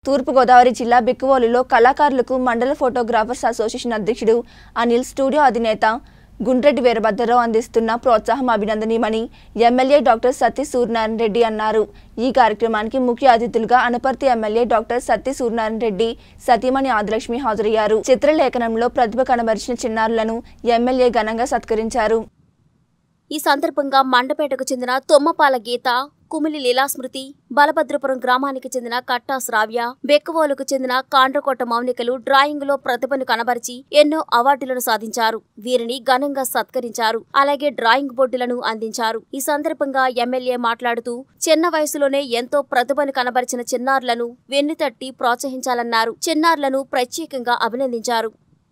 తూర్పుగోదావరి జిల్లా బిక్కువోలులో కళాకారులకు మండల ఫోటోగ్రాఫర్స్ అసోసియేషన్ అధ్యక్షుడు అనిల్ స్టూడియో అధినేత గుండ్రెడ్డి వీరభద్రరావు అందిస్తున్న ప్రోత్సాహం అభినందనీయమని ఎమ్మెల్యే డాక్టర్ సత్య సూర్యనారాయణ రెడ్డి అన్నారు ఈ కార్యక్రమానికి ముఖ్య అతిథులుగా అనపర్తి ఎమ్మెల్యే డాక్టర్ సత్య సూర్యనారాయణ రెడ్డి సతీమణి ఆదిలక్ష్మి హాజరయ్యారు చిత్రలేఖనంలో ప్రతిభ కనబరిచిన చిన్నారులను ఎమ్మెల్యే ఘనంగా సత్కరించారు ఈ సందర్భంగా మండపేటకు చెందిన తొమ్మపాల గీత కుమిలి లీలాస్మృతి బలభద్రపురం గ్రామానికి చెందిన కట్టా శ్రావ్య బెక్కవోలుకు చెందిన కాండ్రకోట మౌనికలు డ్రాయింగ్ లో ప్రతిభను కనబరిచి ఎన్నో అవార్డులను సాధించారు వీరిని ఘనంగా సత్కరించారు అలాగే డ్రాయింగ్ బోర్డులను అందించారు ఈ సందర్భంగా ఎమ్మెల్యే మాట్లాడుతూ చిన్న వయసులోనే ఎంతో ప్రతిభను కనబరిచిన చిన్నారులను వెన్నుతట్టి ప్రోత్సహించాలన్నారు చిన్నారులను ప్రత్యేకంగా అభినందించారు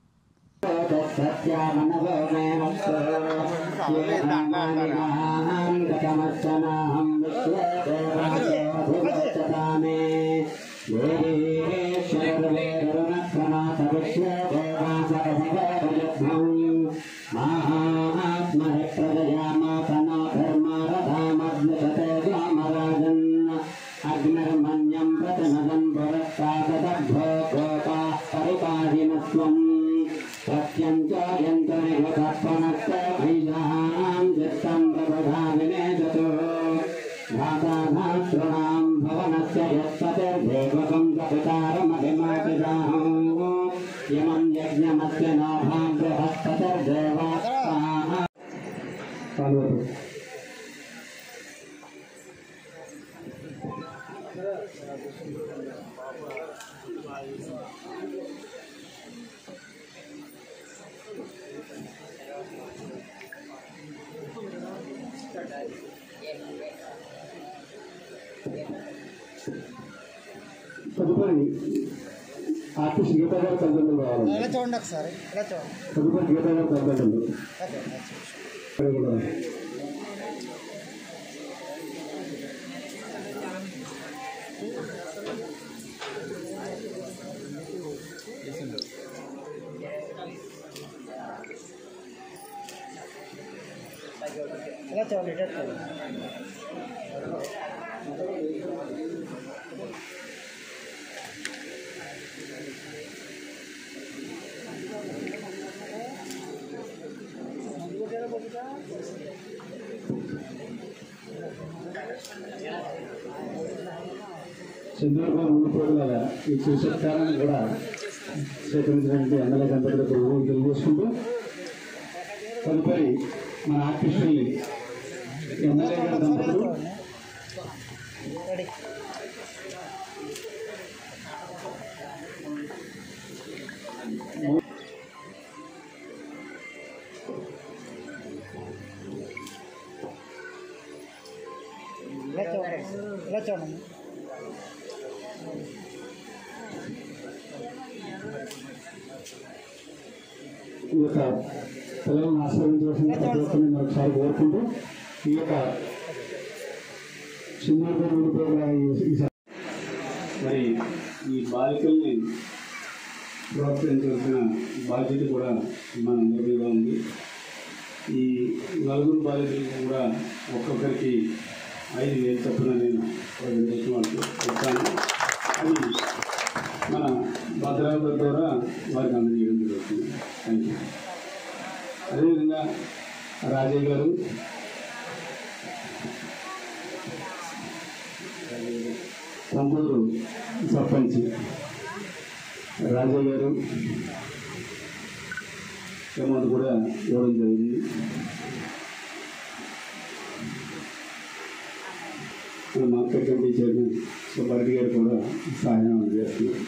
అగ్నిర్మన్యం ప్రతిమదం పురస్కాదభో గోపా పరిపాదినత్వం సత్యం చ యంత్రనివతర్పణస్త భైజాం చిత్తం ప్రబధావినేదతో భ్రాతాభాతॄణాం భవనస్య యత్పతిర్దేవకం సపితారమభిమాతిదాహం యమం యజ్ఞమస్య నాభాం బృహస్పతిర్దేవా తదుపరి ఆర్టిస్ట్ గీతా గారు తల్లిదండ్రులు రావాలి ఇలా చూడండి ఒకసారి ఇలా చూడండి తదుపరి గీతా గారు తల్లిదండ్రులు ఓకే ఇక్కడ కూడా ఇలా చూడండి ఇటు చూడండి చంద్రబాబు మూడు ప్రోగ్రాల ఈ సుసత్కారాన్ని కూడా స్వీకరించినటువంటి ఎమ్మెల్యే దంపతులకు రుణం తెలియజేసుకుంటూ తదుపరి మన ఆర్టిస్టుల్ని ఎమ్మెల్యే గారి దంపతులు రెడీ ఇలా చూడండి ఇలా చూడండి ఈ యొక్క పిల్లలను ఆశీర్వదించవలసిన ప్రతి ఒక్కరిని మరొకసారి కోరుకుంటూ ఈ యొక్క చంద్రబాబు మూడు ప్రోగ్రాల ఈ- ఈ మరి ఈ బాలికల్ని ప్రోత్సహించవలసిన బాధ్యత కూడా మనందరి మీద ఉంది ఈ నలుగురు బాలికలకు కూడా ఒక్కొక్కరికి ఐదు వేలు చొప్పున నేను ప్రజెంటేషన్ వాళ్ళకి ఇస్తాను అది మన భద్రావతి ద్వారా వారికి అందజేయడం జరుగుతుంది థ్యాంక్ యూ అదేవిధంగా రాజయ్య గారు పంపూరు సర్పంచ్ రాజయ్య గారు అమౌంట్ కూడా ఇవ్వడం జరిగింది మన మార్కెట్ కమిటీ చైర్మన్ సుబ్బారెడ్డి గారు కూడా సహాయం చేస్తున్నారు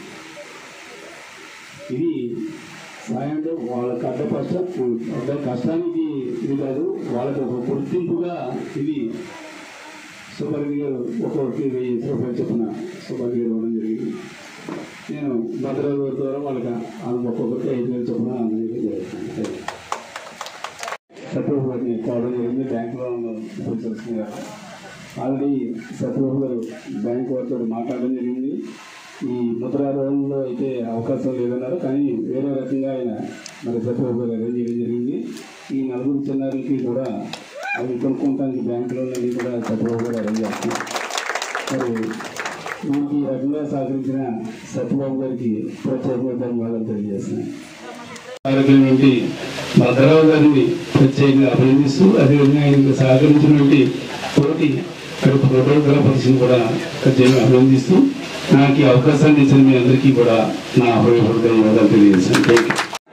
ఇది సాయం అంటే వాళ్ళకి అడ్డ కష్టం అడ్డ కష్టానికి ఇది కాదు వాళ్ళకి ఒక గుర్తింపుగా ఇది సుబ్బారెడ్డి గారు ఒక్కొక్కరికి వెయ్యి రూపాయలు చొప్పున సుబ్బారెడ్డి గారు ఇవ్వడం జరిగింది నేను భద్రాద్రి ద్వారా వాళ్ళకి వాళ్ళకి ఒక్కొక్కరికి ఐదు వేలు చొప్పున అందజేయడం జరుగుతుంది సత్యబాబు గారిని కావడం జరిగింది బ్యాంకులో చూసిన ఆల్రెడీ సత్యబాబు గారు బ్యాంక్ వారితో మాట్లాడడం జరిగింది ఈ ముద్రా లోన్లో అయితే అవకాశం లేదన్నారు కానీ వేరే రకంగా ఆయన మరి సత్యబాబు గారు అరేంజ్ చేయడం జరిగింది ఈ నలుగురు చిన్నారులకి కూడా అవి కొనుక్కోవడానికి బ్యాంక్ లోన్ అవి కూడా సత్యబాబు గారు అరేంజ్ చేస్తున్నారు మరి వీరికి ఈ రకంగా సహకరించిన సత్యబాబు గారికి ప్రత్యేకంగా ధన్యవాదాలు తెలియజేస్తున్నాను ఆరోగ్యం నుండి భద్రరావు గారిని ప్రత్యేకంగా అభినందిస్తూ అదేవిధంగా ఆయనకు సహకరించినటువంటి తోటి ఫోటోగ్రాఫర్స్ కూడా ప్రత్యేకంగా అభినందిస్తూ నాకు ఈ అవకాశాన్ని ఇచ్చిన మీ అందరికీ కూడా నా హృదయపూర్వక ధన్యవాదాలు తెలియజేస్తాను థ్యాంక్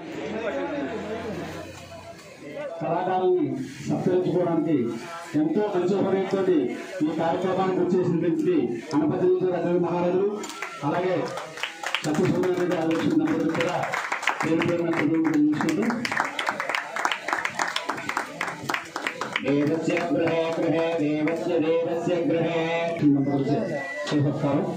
యూ కళాకారుల్ని సత్కరించుకోవడానికి ఎంతో మంచి ఉపయోగంతో ఈ కార్యక్రమానికి వచ్చేసినటువంటి గణపతి రజని మహారాజులు అలాగే సత్యసుందర రెడ్డి ఆలోచన దంపతులు కూడా పేరు పేరున కృతజ్ఞతలు తెలుసుకుంటూ దేవస్య గృహే గృహే దేవస్య దేవస్య గృహే చేపడతారు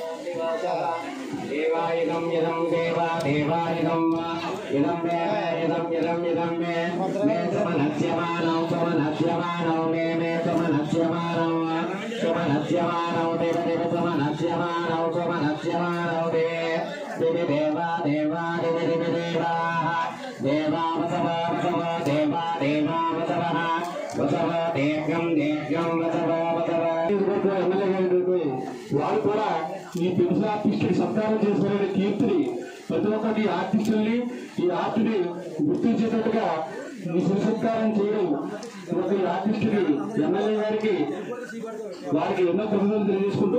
దేవాయుధం యదం దేవా దేవాయుధం ఇదం దేవ ఇదం ఇదం ఇదం మే మే సమనస్యమానౌ సమనస్యమానౌ మే మే సమనస్యమానౌ సమనస్యమానౌ దేవ దేవ సమనస్యమానౌ సమనస్యమానౌ దే దివి దేవా దేవా దివి దివి దేవా దేవా వసవ వసవ దేవా దేవా వసవ వసవ దేర్ఘం దేర్ఘం వసవ వసవ నియోజకవర్గ ఎమ్మెల్యే గారు వాళ్ళు కూడా ఈ పెన్షన్ ఆర్టిస్టుకి సత్కారం చేసుకునే కీర్తిని ప్రతి ఒక్కటి ఆర్టిస్టుల్ని ఈ ఆర్ట్ని గుర్తించేటట్టుగా ఈ సత్కారం చేయడం ఒక ఈ ఆర్టిస్టుకి ఎమ్మెల్యే గారికి వారికి ఎన్నో కృతజ్ఞతలు తెలియజేసుకుంటూ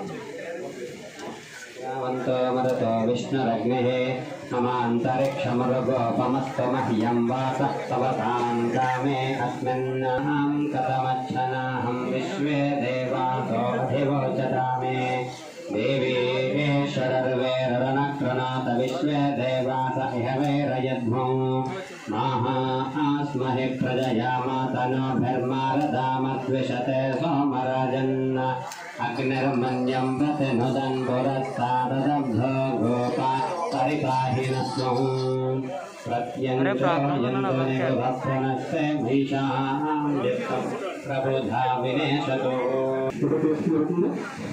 यावन्तो मदतो विष्णुरग्निः ममान्तरिक्षमृगोपमस्तमह्यं वासः तवतां कामे अस्मिन्नहं कथमच्छनाहं विश्वे देवासोऽधिवोचता मे देवीश्वरर्वेरणक्रणात विश्वे देवास इह वेरयध्मो माहा आस्महि प्रजया मातनोभिर्मारदामद्विषते सोमराजन् अग्निर्मन्यं प्रतिनुदन् पुरस्तादब्धो गोपा परिपाहि न स्मः प्रत्यञ्चोयन्तनिर्भक्तनस्ते भीषां वित्तं प्रबुधा विनेशतो ఫోటో తీసుకుంటుంది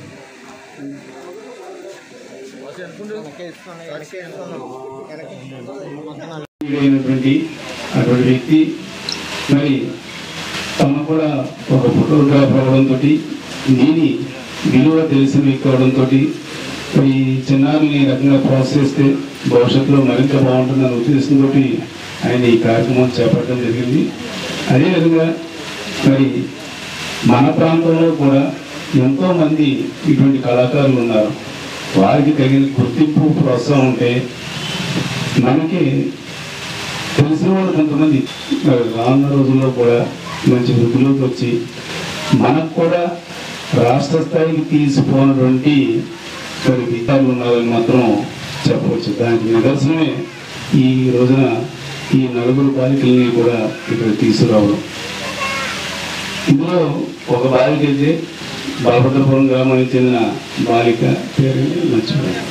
అయినటువంటి అటువంటి వ్యక్తి మరి తమ కూడా ఒక ఫోటోగ్రాఫర్ అవడంతో దీని విలువ తెలిసిన వ్యక్తి అవడంతో ఈ చిన్నారిని ఈ రకంగా ప్రోత్సహిస్తే భవిష్యత్తులో మరింత బాగుంటుందన్న ఉద్దేశంతో ఆయన ఈ కార్యక్రమం చేపట్టడం జరిగింది అదేవిధంగా మరి మన ప్రాంతంలో కూడా ఎంతో మంది ఇటువంటి కళాకారులు ఉన్నారు వారికి తగిన గుర్తింపు ప్రోత్సాహం ఉంటే మనకి తెలిసిన వాళ్ళు కొంతమంది మరి రానున్న రోజుల్లో కూడా మంచి వృద్ధిలోకి వచ్చి మనకు కూడా రాష్ట్ర స్థాయికి తీసిపోయినటువంటి మరి విధాలు ఉన్నారని మాత్రం చెప్పవచ్చు దానికి నిదర్శనమే ఈ రోజున ఈ నలుగురు బాలికల్ని కూడా ఇక్కడ తీసుకురావడం ఇందులో ఒక బాలిక అయితే బలభద్రపురం గ్రామానికి చెందిన బాలిక పేరు మర్చిపోయాను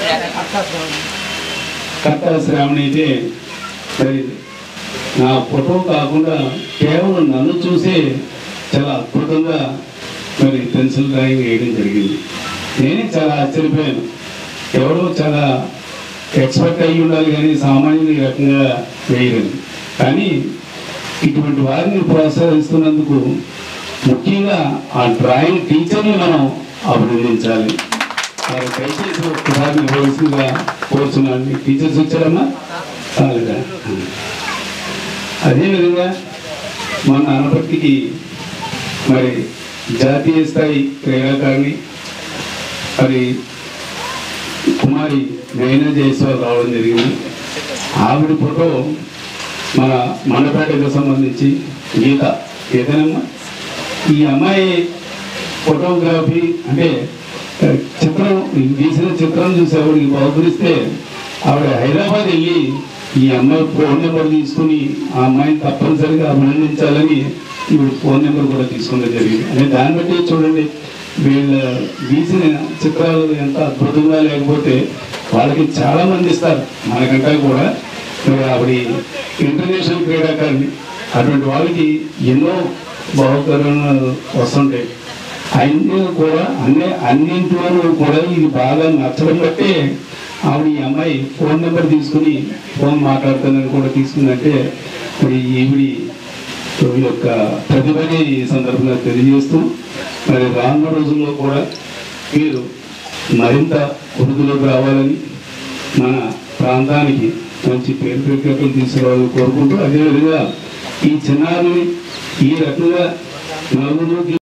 కట్టా శ్రావణి అయితే మరి నా ఫోటో కాకుండా కేవలం నన్ను చూసే చాలా అద్భుతంగా మరి పెన్సిల్ డ్రాయింగ్ వేయడం జరిగింది నేనే చాలా ఆశ్చర్యపోయాను ఎవరో చాలా ఎక్స్పర్ట్ అయ్యి ఉండాలి కానీ సామాన్యులు ఈ రకంగా వేయలేదు కానీ ఇటువంటి వారిని ప్రోత్సహిస్తున్నందుకు ముఖ్యంగా ఆ డ్రాయింగ్ టీచర్ని మనం అభినందించాలి వారు దయచేసి ఒక్కసారి నిర్వహిస్తుందిగా కోరుతున్నాను టీచర్స్ వచ్చారమ్మా చాలుగా అదేవిధంగా మన అనపర్తికి మరి జాతీయ స్థాయి క్రీడాకారిణి మరి కుమారి నయన జయస్వాల్ రావడం జరిగింది ఆవిడ ఫోటో మన మండపేటకు సంబంధించి గీత గీతనమ్మా ఈ అమ్మాయి ఫోటోగ్రఫీ అంటే ఆ, చిత్రం గీసిన చిత్రం చూసి ఆవిడకి బహుకరిస్తే ఆవిడ హైదరాబాద్ వెళ్ళి ఈ అమ్మాయి ఫోన్ నెంబర్ తీసుకుని ఆ అమ్మాయిని తప్పనిసరిగా అభినందించాలని ఈవిడ ఫోన్ నెంబర్ కూడా తీసుకోవడం జరిగింది అంటే దాన్ని బట్టి చూడండి వీళ్ళ గీసిన చిత్రాలు ఎంత అద్భుతంగా లేకపోతే వాళ్ళకి చాలా మంది ఇస్తారు మనకంటే కూడా మరి ఆవిడ ఇంటర్నేషనల్ క్రీడాకారిణి అటువంటి వాళ్ళకి ఎన్నో బహుకరణలు వస్తుంటాయి అన్ని కూడా అన్ని అన్నింటిలోనూ కూడా ఇది బాగా నచ్చడం బట్టే ఆవిడ ఈ అమ్మాయి ఫోన్ నెంబర్ తీసుకుని ఫోన్ మాట్లాడుతుందని కూడా తీసుకుందంటే మరి ఈవిడి యొక్క ప్రతిభని ఈ సందర్భంగా తెలియజేస్తూ మరి రానున్న రోజుల్లో కూడా మీరు మరింత వృద్ధిలోకి రావాలని మన ప్రాంతానికి మంచి పేరు ప్రఖ్యాతులు తీసుకురావాలని కోరుకుంటూ అదేవిధంగా ఈ చిన్నారిని ఈ రకంగా నలుగురు